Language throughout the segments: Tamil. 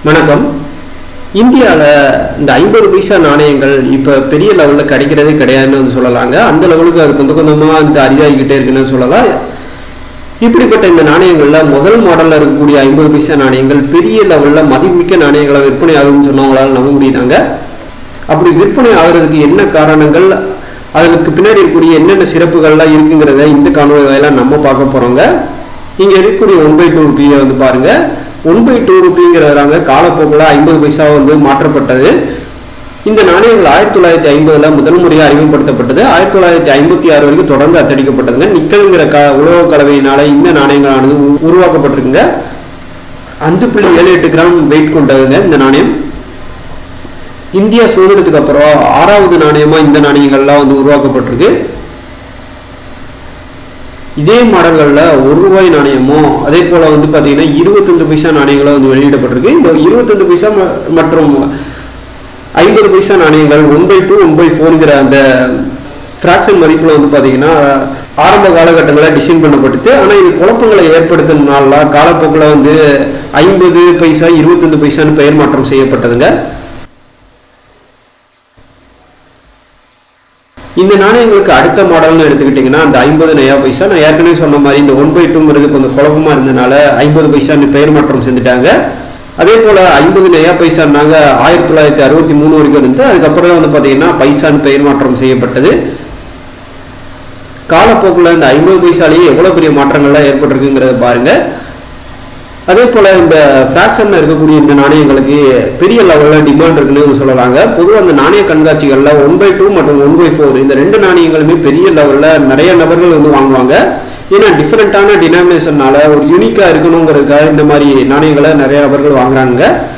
வணக்கம் இந்தியாவில் இந்த ஐம்பது பைசா நாணயங்கள் இப்போ பெரிய லெவலில் கிடைக்கிறதே கிடையாதுன்னு வந்து சொல்லலாங்க அந்த லெவலுக்கு அது கொஞ்சம் கொஞ்சமாக வந்து அரிதாகிக்கிட்டே இருக்குன்னு சொல்லலாம் இப்படிப்பட்ட இந்த நாணயங்களில் முதல் மாடலில் இருக்கக்கூடிய ஐம்பது பைசா நாணயங்கள் பெரிய லெவலில் மதிப்புமிக்க நாணயங்களை விற்பனை ஆகும்னு சொன்னவங்களால நம்ப முடியுதாங்க அப்படி விற்பனை ஆகிறதுக்கு என்ன காரணங்கள் அதுக்கு பின்னாடி இருக்கக்கூடிய என்னென்ன சிறப்புகள்லாம் இருக்குங்கிறத இந்த காணொலி வாயிலாக நம்ம பார்க்க போகிறோங்க இங்கே இருக்கக்கூடிய ஒன் பை டூ ருபியை வந்து பாருங்கள் ஒன் பை டூ ருபிங்கிறதாங்க காலப்போக்கில் ஐம்பது பைசா வந்து மாற்றப்பட்டது இந்த நாணயங்கள் ஆயிரத்தி தொள்ளாயிரத்தி ஐம்பதில் முதல் முறையாக அறிமுகப்படுத்தப்பட்டது ஆயிரத்தி தொள்ளாயிரத்தி ஐம்பத்தி ஆறு வரைக்கும் தொடர்ந்து அச்சடிக்கப்பட்டதுங்க நிக்கல்ங்கிற க உலக கலவையினால இந்த நாணயங்களானது உ- உருவாக்கப்பட்டிருக்குங்க அஞ்சு புள்ளி ஏழு எட்டு கிராம் வெயிட் கொண்டதுங்க இந்த நாணயம் இந்தியா சுதந்திரத்துக்கு அப்புறம் ஆறாவது நாணயமா இந்த நாணயங்கள்லாம் வந்து உருவாக்கப்பட்டிருக்கு இதே மாடல்களில் ஒரு ரூபாய் நாணயமும் அதே போல் வந்து பார்த்தீங்கன்னா இருபத்தஞ்சு பைசா நாணயங்களும் வந்து வெளியிடப்பட்டிருக்கு இந்த இருபத்தஞ்சு பைசா ம- மற்றும் ஐம்பது பைசா நாணயங்கள் one by two one by ஃபோருங்கிற அந்த ஃப்ராக்ஷன் மதிப்பில் வந்து பார்த்தீங்கன்னா ஆரம்ப காலகட்டங்களில் டிசைன் பண்ணப்பட்டுச்சு ஆனால் இது குழப்பங்களை ஏற்படுத்தினால காலப்போக்கில் வந்து ஐம்பது பைசா இருபத்தஞ்சு பைசான்னு பெயர் மாற்றம் செய்யப்பட்டதுங்க இந்த நாணயங்களுக்கு அடுத்த மாடல்னு எடுத்துக்கிட்டிங்கன்னா அந்த ஐம்பது நயா பைசா நான் ஏற்கனவே சொன்ன மாதிரி இந்த ஒன் பை டூங்கிறது கொஞ்சம் குழப்பமா இருந்தனால ஐம்பது பைசான்னு பெயர் மாற்றம் செஞ்சுட்டாங்க அதே போல் ஐம்பது நயா பைசான்னாங்க ஆயிரத்தி தொள்ளாயிரத்தி அறுபத்தி மூணு வரைக்கும் இருந்து அதுக்கப்புறம் வந்து பார்த்தீங்கன்னா பைசான்னு பெயர் மாற்றம் செய்யப்பட்டது காலப்போக்கில் இந்த ஐம்பது பைசாலேயே எவ்வளோ பெரிய மாற்றங்கள்லாம் ஏற்பட்டிருக்குங்கிறத பாருங்கள் அதே போல் இந்த ஃப்ராக்ஷனில் இருக்கக்கூடிய இந்த நாணயங்களுக்கு பெரிய லெவலில் டிமாண்ட் இருக்குன்னு சொல்லலாங்க பொதுவாக அந்த நாணய கண்காட்சிகளில் ஒன் பை டூ மற்றும் ஒன் பை ஃபோர் இந்த ரெண்டு நாணயங்களுமே பெரிய லெவலில் நிறைய நபர்கள் வந்து வாங்குவாங்க ஏன்னா டிஃப்ரெண்ட்டான டினாமினேஷனால ஒரு யூனிக்காக இருக்கணுங்கிறதுக்காக இந்த மாதிரி நாணயங்களை நிறைய நபர்கள் வாங்குறாங்க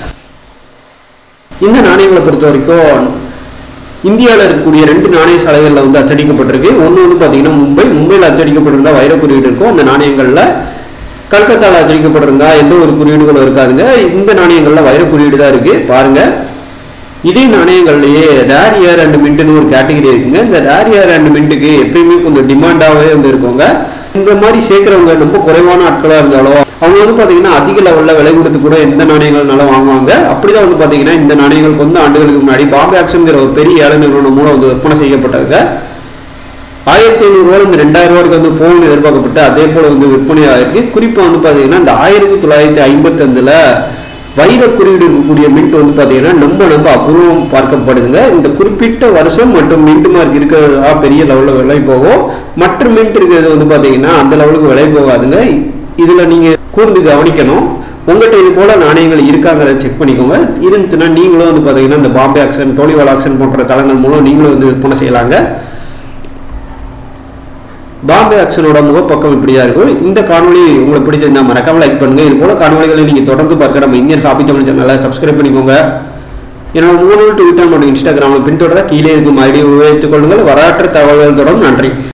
இந்த நாணயங்களை பொறுத்த வரைக்கும் இந்தியாவில் இருக்கக்கூடிய ரெண்டு நாணய சாலைகளில் வந்து அச்சடிக்கப்பட்டிருக்கு ஒன்று வந்து பார்த்தீங்கன்னா மும்பை மும்பையில் அச்சடிக்கப்பட்டிருந்தா வைர குறியீடு இருக்கும் அந்த நாணயங்களில் கல்கத்தாவில் அச்சடிக்கப்பட்டிருந்தா எந்த ஒரு குறியீடுகளும் இருக்காதுங்க இந்த நாணயங்களில் வைர குறியீடு தான் இருக்குது பாருங்கள் இதே நாணயங்கள்லேயே ரேர் ஏர் அண்ட் மின்ட்னு ஒரு கேட்டகரி இருக்குங்க இந்த ரேர் ஏர் அண்ட் மின்ட்டுக்கு எப்பயுமே கொஞ்சம் டிமாண்டாகவே வந்து இருக்குங்க இந்த மாதிரி சேர்க்குறவங்க ரொம்ப குறைவான ஆட்களாக இருந்தாலும் அவங்க வந்து பார்த்தீங்கன்னா அதிக லெவலில் விலை கொடுத்து கூட எந்த நாணயங்கள்னாலும் வாங்குவாங்க அப்படிதான் வந்து பார்த்தீங்கன்னா இந்த நாணயங்கள் கொஞ்சம் ஆண்டுகளுக்கு முன்னாடி பாம்பே ஆக்ஷன்ங்கிற ஒரு பெரிய ஏழை நிறுவனம் மூலம் வந்து விற்பனை செய்யப்பட்டதுங்க ஆயிரத்தி ஐநூறுரூவா இந்த ரெண்டாயிரம் ரூபாய்க்கு வந்து போகணும்னு எதிர்பார்க்கப்பட்டு அதே போல் வந்து விற்பனை ஆயிருக்கு குறிப்பாக வந்து பார்த்தீங்கன்னா இந்த ஆயிரத்தி தொள்ளாயிரத்தி ஐம்பத்தஞ்சில் வைர குறியீடு இருக்கக்கூடிய மின்ட் வந்து பார்த்தீங்கன்னா ரொம்ப ரொம்ப அபூர்வம் பார்க்கப்படுதுங்க இந்த குறிப்பிட்ட வருஷம் மற்றும் மின்ட் மார்க் இருக்கிறதா பெரிய லெவலில் விலை போகும் மற்ற மின்ட் இருக்கிறது வந்து பார்த்தீங்கன்னா அந்த லெவலுக்கு விலை போகாதுங்க இதில் நீங்கள் கூர்ந்து கவனிக்கணும் உங்கள்கிட்ட இது போல் நாணயங்கள் இருக்காங்கிறத செக் பண்ணிக்கோங்க இருந்துச்சுன்னா நீங்களும் வந்து பார்த்தீங்கன்னா இந்த பாம்பே ஆக்ஷன் டோலிவால் ஆக்ஷன் போன்ற தளங்கள் மூலம் நீங்களும் வந்து விற்பனை செய்யலாங்க பாம்பே ஆக்ஷனோட முகப்பக்கம் இப்படியா இருக்கும் இந்த காணொளி உங்களுக்கு பிடிச்சிருந்தா மறக்காம லைக் பண்ணுங்க இது போல காணொளிகளை நீங்க தொடர்ந்து பார்க்க நம்ம இந்தியன் காப்பி தமிழ் சேனலை சப்ஸ்கிரைப் பண்ணிக்கோங்க என்னோட மூணு ட்விட்டர் மற்றும் இன்ஸ்டாகிராமில் பின்தொடர கீழே இருக்கும் ஐடியை உபயோகித்துக் கொள்ளுங்கள் வரலாற்று தகவல்கள் தொடரும் நன்றி